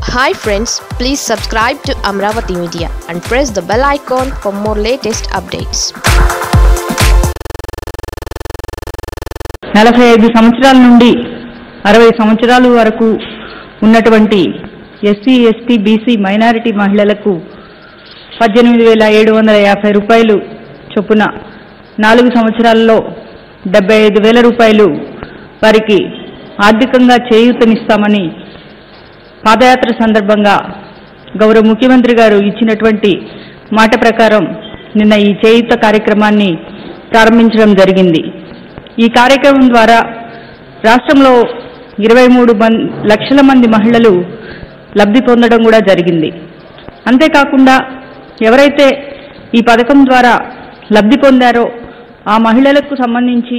Hi friends please subscribe to Amaravati media and press the bell icon for more latest updates నలభై ఐదు సంవత్సరాల నుండి అరవై సంవత్సరాల వరకు ఉన్నటువంటి ఎస్సీ ఎస్టీ బీసీ మైనారిటీ మహిళలకు పద్దెనిమిది వేల ఏడు వందల యాభై రూపాయలు చొప్పున నాలుగు సంవత్సరాల్లో డెబ్బై ఐదు వేల రూపాయలు వారికి ఆర్థికంగా చేయూతనిస్తామని పాదయాత్ర సందర్భంగా గౌరవ ముఖ్యమంత్రి గారు ఇచ్చినటువంటి మాట ప్రకారం నిన్న ఈ చేయూత కార్యక్రమాన్ని ప్రారంభించడం జరిగింది ఈ కార్యక్రమం ద్వారా రాష్ట్రంలో ఇరవై మూడు లక్షల మంది మహిళలు లబ్ధి పొందడం కూడా జరిగింది అంతేకాకుండా ఎవరైతే ఈ పథకం ద్వారా లబ్ధి పొందారో ఆ మహిళలకు సంబంధించి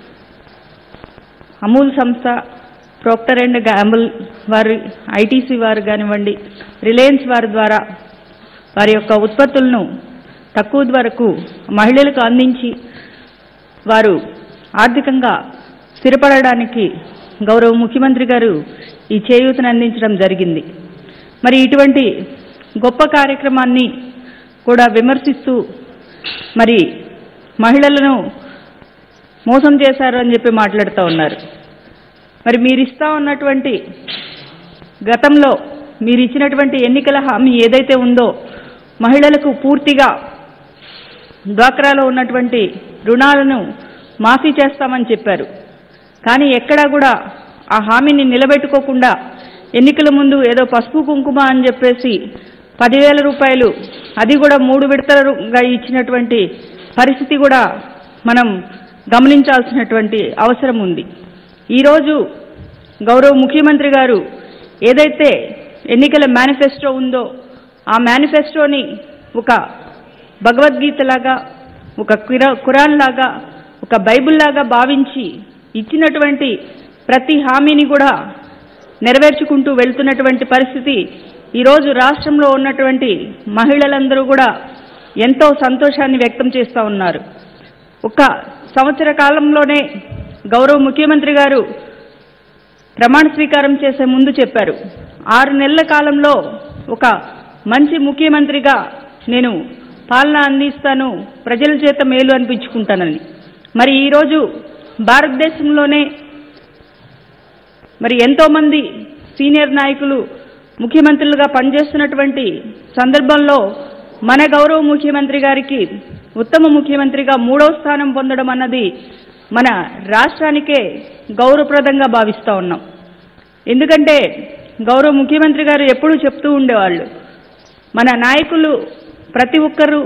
అమూల్ సంస్థ ప్రోక్టర్ అండ్ గ్యాంబుల్ వారి ఐటీసీ వారు కానివ్వండి రిలయన్స్ వారి ద్వారా వారి యొక్క ఉత్పత్తులను తక్కువ ధరకు మహిళలకు అందించి వారు ఆర్థికంగా స్థిరపడడానికి గౌరవ ముఖ్యమంత్రి గారు ఈ చేయూతను అందించడం జరిగింది మరి ఇటువంటి గొప్ప కార్యక్రమాన్ని కూడా విమర్శిస్తూ మరి మహిళలను మోసం చేశారు అని చెప్పి మాట్లాడుతూ ఉన్నారు మరి మీరు ఇస్తా ఉన్నటువంటి గతంలో మీరు ఇచ్చినటువంటి ఎన్నికల హామీ ఏదైతే ఉందో మహిళలకు పూర్తిగా డ్వాక్రాలో ఉన్నటువంటి రుణాలను మాఫీ చేస్తామని చెప్పారు కానీ ఎక్కడా కూడా ఆ హామీని నిలబెట్టుకోకుండా ఎన్నికల ముందు ఏదో పసుపు కుంకుమ అని చెప్పేసి పదివేల రూపాయలు అది కూడా మూడు విడతలుగా ఇచ్చినటువంటి పరిస్థితి కూడా మనం గమనించాల్సినటువంటి అవసరం ఉంది ఈరోజు గౌరవ ముఖ్యమంత్రి గారు ఏదైతే ఎన్నికల మేనిఫెస్టో ఉందో ఆ మేనిఫెస్టోని ఒక భగవద్గీతలాగా ఒక కురా ఖురాన్ లాగా ఒక బైబిల్ లాగా భావించి ఇచ్చినటువంటి ప్రతి హామీని కూడా నెరవేర్చుకుంటూ వెళ్తున్నటువంటి పరిస్థితి ఈరోజు రాష్ట్రంలో ఉన్నటువంటి మహిళలందరూ కూడా ఎంతో సంతోషాన్ని వ్యక్తం చేస్తూ ఉన్నారు ఒక సంవత్సర కాలంలోనే గౌరవ ముఖ్యమంత్రి గారు ప్రమాణ స్వీకారం చేసే ముందు చెప్పారు ఆరు నెలల కాలంలో ఒక మంచి ముఖ్యమంత్రిగా నేను పాలన అందిస్తాను ప్రజల చేత మేలు అనిపించుకుంటానని మరి ఈరోజు భారతదేశంలోనే మరి ఎంతోమంది సీనియర్ నాయకులు ముఖ్యమంత్రులుగా పనిచేస్తున్నటువంటి సందర్భంలో మన గౌరవ ముఖ్యమంత్రి గారికి ఉత్తమ ముఖ్యమంత్రిగా మూడవ స్థానం పొందడం అన్నది మన రాష్ట్రానికే గౌరవప్రదంగా భావిస్తూ ఉన్నాం ఎందుకంటే గౌరవ ముఖ్యమంత్రి గారు ఎప్పుడూ చెప్తూ ఉండేవాళ్ళు మన నాయకులు ప్రతి ఒక్కరూ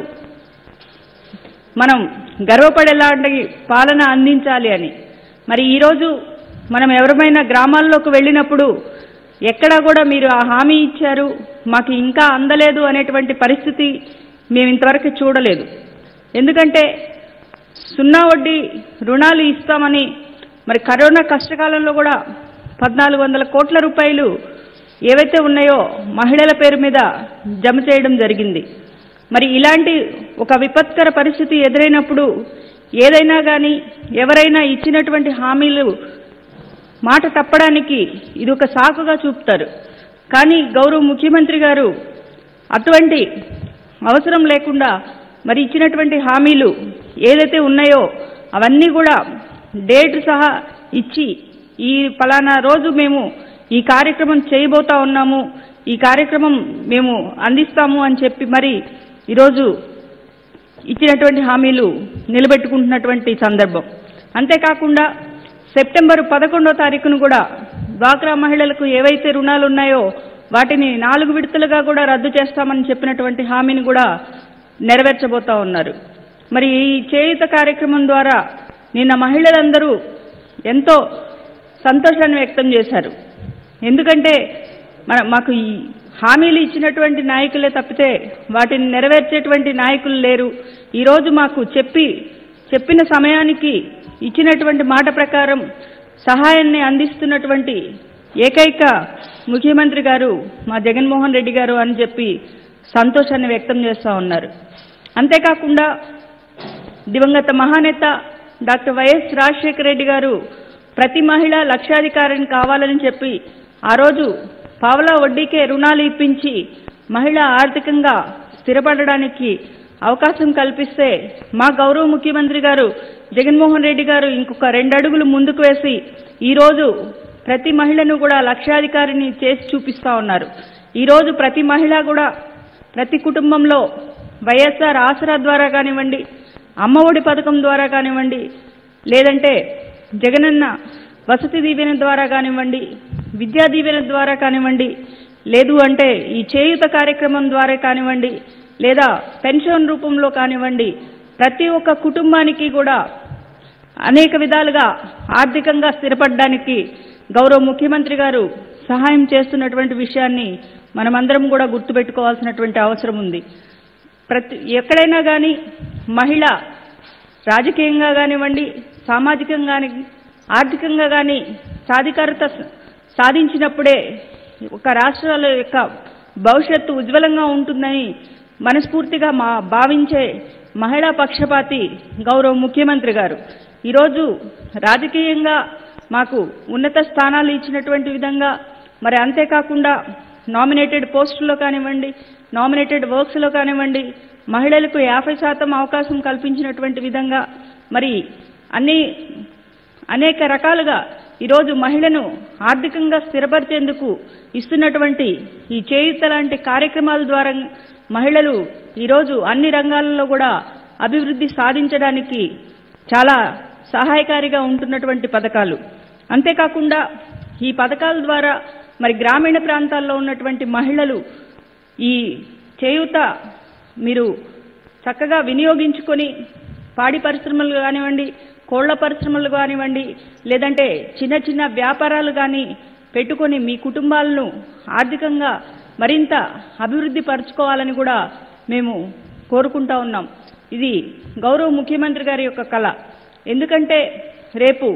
మనం గర్వపడేలాంటి పాలన అందించాలి అని మరి ఈరోజు మనం ఎవరమైనా గ్రామాల్లోకి వెళ్ళినప్పుడు ఎక్కడా కూడా మీరు ఆ హామీ ఇచ్చారు మాకు ఇంకా అందలేదు అనేటువంటి పరిస్థితి మేము ఇంతవరకు చూడలేదు ఎందుకంటే సున్నా వడ్డీ రుణాలు ఇస్తామని మరి కరోనా కష్టకాలంలో కూడా పద్నాలుగు వందల కోట్ల రూపాయలు ఏవైతే ఉన్నాయో మహిళల పేరు మీద జమ చేయడం జరిగింది మరి ఇలాంటి ఒక విపత్కర పరిస్థితి ఎదురైనప్పుడు ఏదైనా కానీ ఎవరైనా ఇచ్చినటువంటి హామీలు మాట తప్పడానికి ఇది ఒక సాకుగా చూపుతారు కానీ గౌరవ ముఖ్యమంత్రి గారు అటువంటి అవసరం లేకుండా మరి ఇచ్చినటువంటి హామీలు ఏదైతే ఉన్నాయో అవన్నీ కూడా డేట్ సహా ఇచ్చి ఈ ఫలానా రోజు మేము ఈ కార్యక్రమం చేయబోతా ఉన్నాము ఈ కార్యక్రమం మేము అందిస్తాము అని చెప్పి మరి ఈరోజు ఇచ్చినటువంటి హామీలు నిలబెట్టుకుంటున్నటువంటి సందర్భం అంతేకాకుండా సెప్టెంబర్ పదకొండో తారీఖును కూడా డ్వాక్రా మహిళలకు ఏవైతే రుణాలు ఉన్నాయో వాటిని నాలుగు విడతలుగా కూడా రద్దు చేస్తామని చెప్పినటువంటి హామీని కూడా నెరవేర్చబోతా ఉన్నారు మరి ఈ చేయుత కార్యక్రమం ద్వారా నిన్న మహిళలందరూ ఎంతో సంతోషాన్ని వ్యక్తం చేశారు ఎందుకంటే మన మాకు ఈ హామీలు ఇచ్చినటువంటి నాయకులే తప్పితే వాటిని నెరవేర్చేటువంటి నాయకులు లేరు ఈరోజు మాకు చెప్పి చెప్పిన సమయానికి ఇచ్చినటువంటి మాట ప్రకారం సహాయాన్ని అందిస్తున్నటువంటి ఏకైక ముఖ్యమంత్రి గారు మా జగన్మోహన్ రెడ్డి గారు అని చెప్పి సంతోషాన్ని వ్యక్తం చేస్తూ ఉన్నారు అంతేకాకుండా దివంగత మహానేత డాక్టర్ వైఎస్ రాజశేఖర రెడ్డి గారు ప్రతి మహిళ లక్షాధికారిని కావాలని చెప్పి ఆ రోజు పావలా వడ్డీకే రుణాలు ఇప్పించి మహిళ ఆర్థికంగా స్థిరపడడానికి అవకాశం కల్పిస్తే మా గౌరవ ముఖ్యమంత్రి గారు జగన్మోహన్ రెడ్డి గారు ఇంకొక రెండు అడుగులు ముందుకు వేసి ఈరోజు ప్రతి మహిళను కూడా లక్షాధికారిని చేసి చూపిస్తా ఉన్నారు ఈరోజు ప్రతి మహిళ కూడా ప్రతి కుటుంబంలో వైఎస్ఆర్ ఆసరా ద్వారా కానివ్వండి అమ్మఒడి పథకం ద్వారా కానివ్వండి లేదంటే జగనన్న వసతి దీవెన ద్వారా కానివ్వండి విద్యా దీవెన ద్వారా కానివ్వండి లేదు అంటే ఈ చేయుత కార్యక్రమం ద్వారా కానివ్వండి లేదా పెన్షన్ రూపంలో కానివ్వండి ప్రతి ఒక్క కుటుంబానికి కూడా అనేక విధాలుగా ఆర్థికంగా స్థిరపడడానికి గౌరవ ముఖ్యమంత్రి గారు సహాయం చేస్తున్నటువంటి విషయాన్ని మనమందరం కూడా గుర్తుపెట్టుకోవాల్సినటువంటి అవసరం ఉంది ప్రతి ఎక్కడైనా కానీ మహిళ రాజకీయంగా కానివ్వండి సామాజికంగా కానీ ఆర్థికంగా కానీ సాధికారత స- సాధించినప్పుడే ఒక రాష్ట్రాల యొక్క భవిష్యత్తు ఉజ్వలంగా ఉంటుందని మనస్ఫూర్తిగా మా భావించే మహిళా పక్షపాతి గౌరవ ముఖ్యమంత్రి గారు ఈరోజు రాజకీయంగా మాకు ఉన్నత స్థానాలు ఇచ్చినటువంటి విధంగా మరి అంతేకాకుండా నామినేటెడ్ పోస్టుల్లో కానివ్వండి నామినేటెడ్ వర్క్స్లో కానివ్వండి మహిళలకు యాభై శాతం అవకాశం కల్పించినటువంటి విధంగా మరి అన్ని అనేక రకాలుగా ఈరోజు మహిళను ఆర్థికంగా స్థిరపరిచేందుకు ఇస్తున్నటువంటి ఈ చేయుత లాంటి కార్యక్రమాల ద్వారా మహిళలు ఈరోజు అన్ని రంగాలలో కూడా అభివృద్ధి సాధించడానికి చాలా సహాయకారిగా ఉంటున్నటువంటి పథకాలు అంతేకాకుండా ఈ పథకాల ద్వారా మరి గ్రామీణ ప్రాంతాల్లో ఉన్నటువంటి మహిళలు ఈ చేయూత మీరు చక్కగా వినియోగించుకొని పాడి పరిశ్రమలు కానివ్వండి కోళ్ల పరిశ్రమలు కానివ్వండి లేదంటే చిన్న చిన్న వ్యాపారాలు కానీ పెట్టుకొని మీ కుటుంబాలను ఆర్థికంగా మరింత అభివృద్ధి పరుచుకోవాలని కూడా మేము కోరుకుంటా ఉన్నాం ఇది గౌరవ ముఖ్యమంత్రి గారి యొక్క కళ ఎందుకంటే రేపు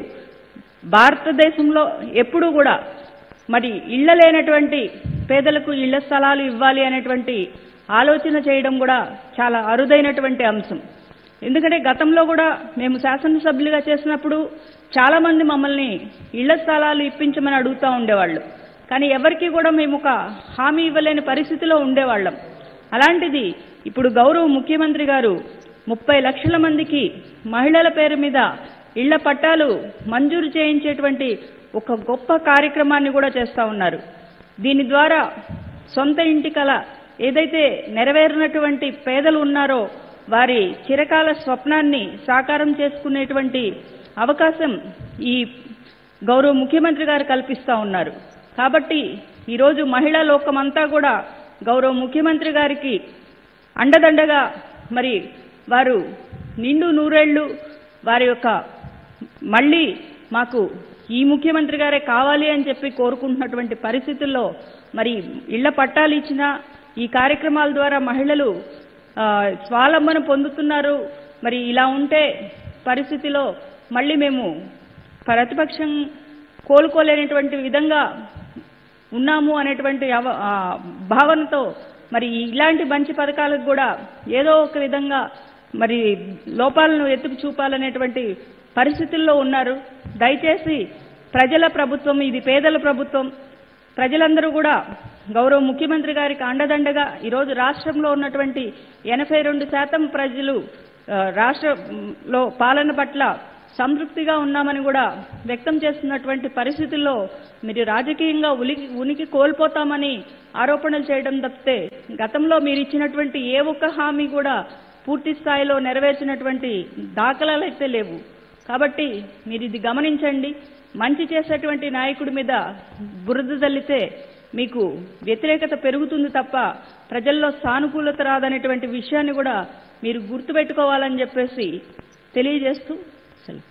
భారతదేశంలో ఎప్పుడూ కూడా మరి ఇళ్ల లేనటువంటి పేదలకు ఇళ్ల స్థలాలు ఇవ్వాలి అనేటువంటి ఆలోచన చేయడం కూడా చాలా అరుదైనటువంటి అంశం ఎందుకంటే గతంలో కూడా మేము శాసనసభ్యులుగా చేసినప్పుడు చాలా మంది మమ్మల్ని ఇళ్ల స్థలాలు ఇప్పించమని అడుగుతూ ఉండేవాళ్ళు కానీ ఎవరికి కూడా మేము ఒక హామీ ఇవ్వలేని పరిస్థితిలో ఉండేవాళ్ళం అలాంటిది ఇప్పుడు గౌరవ ముఖ్యమంత్రి గారు ముప్పై లక్షల మందికి మహిళల పేరు మీద ఇళ్ల పట్టాలు మంజూరు చేయించేటువంటి ఒక గొప్ప కార్యక్రమాన్ని కూడా చేస్తా ఉన్నారు దీని ద్వారా సొంత ఇంటి కల ఏదైతే నెరవేరినటువంటి పేదలు ఉన్నారో వారి చిరకాల స్వప్నాన్ని సాకారం చేసుకునేటువంటి అవకాశం ఈ గౌరవ ముఖ్యమంత్రి గారు కల్పిస్తా ఉన్నారు కాబట్టి ఈరోజు మహిళా లోకమంతా కూడా గౌరవ ముఖ్యమంత్రి గారికి అండదండగా మరి వారు నిండు నూరేళ్లు వారి యొక్క మళ్ళీ మాకు ఈ ముఖ్యమంత్రి గారే కావాలి అని చెప్పి కోరుకుంటున్నటువంటి పరిస్థితుల్లో మరి ఇళ్ల పట్టాలు ఇచ్చిన ఈ కార్యక్రమాల ద్వారా మహిళలు ఆ, స్వావలంబన పొందుతున్నారు మరి ఇలా ఉంటే పరిస్థితిలో మళ్ళీ మేము ప్రతిపక్షం కోలుకోలేనటువంటి విధంగా ఉన్నాము అనేటువంటి అవ- ఆ, భావనతో మరి ఇలాంటి మంచి పథకాలకు కూడా ఏదో ఒక విధంగా మరి లోపాలను ఎత్తుకు చూపాలనేటువంటి పరిస్థితుల్లో ఉన్నారు దయచేసి ప్రజల ప్రభుత్వం ఇది పేదల ప్రభుత్వం ప్రజలందరూ కూడా గౌరవ ముఖ్యమంత్రి గారికి అండదండగా ఈరోజు రాష్ట్రంలో ఉన్నటువంటి ఎనభై రెండు శాతం ప్రజలు ఆ, రాష్ట్రంలో పాలన పట్ల సంతృప్తిగా ఉన్నామని కూడా వ్యక్తం చేస్తున్నటువంటి పరిస్థితుల్లో మీరు రాజకీయంగా ఉనికి ఉనికి కోల్పోతామని ఆరోపణలు చేయడం తప్పితే గతంలో మీరు ఇచ్చినటువంటి ఏ ఒక్క హామీ కూడా పూర్తి స్థాయిలో నెరవేర్చినటువంటి దాఖలాలు అయితే లేవు కాబట్టి మీరు ఇది గమనించండి మంచి చేసేటువంటి నాయకుడి మీద బురద తల్లితే మీకు వ్యతిరేకత పెరుగుతుంది తప్ప ప్రజల్లో సానుకూలత రాదనేటువంటి విషయాన్ని కూడా మీరు గుర్తుపెట్టుకోవాలని చెప్పేసి తెలియజేస్తూ సెలవు.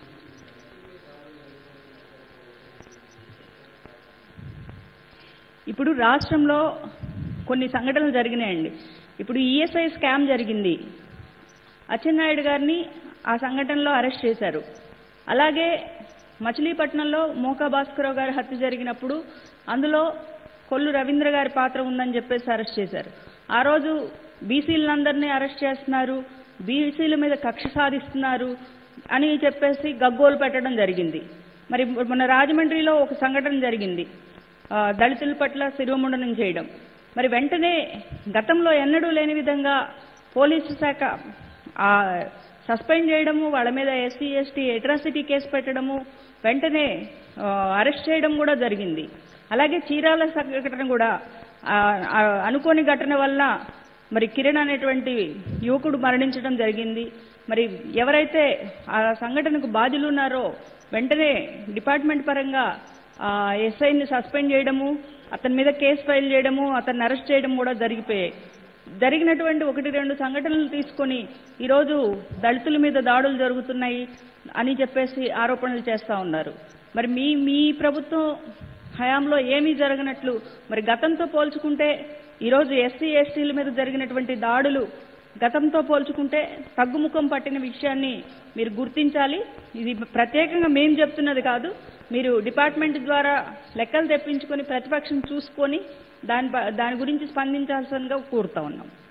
ఇప్పుడు రాష్ట్రంలో కొన్ని సంఘటనలు జరిగినాయండి ఇప్పుడు ఈఎస్ఐ స్కామ్ జరిగింది అచ్చెన్నాయుడు గారిని ఆ సంఘటనలో అరెస్ట్ చేశారు అలాగే మచిలీపట్నంలో మోకా భాస్కరరావు గారి హత్య జరిగినప్పుడు అందులో కొల్లు రవీంద్ర గారి పాత్ర ఉందని చెప్పేసి అరెస్ట్ చేశారు ఆ రోజు బీసీలందరినీ అరెస్ట్ చేస్తున్నారు బీసీల మీద కక్ష సాధిస్తున్నారు అని చెప్పేసి గగ్గోలు పెట్టడం జరిగింది మరి మన రాజమండ్రిలో ఒక సంఘటన జరిగింది ఆ, దళితుల పట్ల శిరోముండనం చేయడం మరి వెంటనే గతంలో ఎన్నడూ లేని విధంగా పోలీసు శాఖ ఆ, సస్పెండ్ చేయడము వాళ్ళ మీద ఎస్సీ ఎస్టీ ఎట్రాసిటీ కేసు పెట్టడము వెంటనే ఆ, అరెస్ట్ చేయడం కూడా జరిగింది అలాగే చీరాల సంఘటన కూడా ఆ, ఆ, అనుకోని ఘటన వల్ల మరి కిరణ్ అనేటువంటి యువకుడు మరణించడం జరిగింది మరి ఎవరైతే ఆ సంఘటనకు బాధ్యులు ఉన్నారో వెంటనే డిపార్ట్మెంట్ పరంగా ఆ ఎస్ఐని సస్పెండ్ చేయడము అతని మీద కేసు ఫైల్ చేయడము అతన్ని అరెస్ట్ చేయడం కూడా జరిగిపోయాయి జరిగినటువంటి ఒకటి రెండు సంఘటనలు తీసుకొని ఈరోజు దళితుల మీద దాడులు జరుగుతున్నాయి అని చెప్పేసి ఆరోపణలు చేస్తా ఉన్నారు మరి మీ మీ ప్రభుత్వం హయాంలో ఏమీ జరగనట్లు మరి గతంతో పోల్చుకుంటే ఈరోజు ఎస్సీ ఎస్టీల మీద జరిగినటువంటి దాడులు గతంతో పోల్చుకుంటే తగ్గుముఖం పట్టిన విషయాన్ని మీరు గుర్తించాలి ఇది ప్రత్యేకంగా మేము చెప్తున్నది కాదు మీరు డిపార్ట్మెంట్ ద్వారా లెక్కలు తెప్పించుకొని ప్రతిపక్షం చూసుకొని దాని ప- దాని గురించి స్పందించాల్సిందిగా కోరుతా ఉన్నాం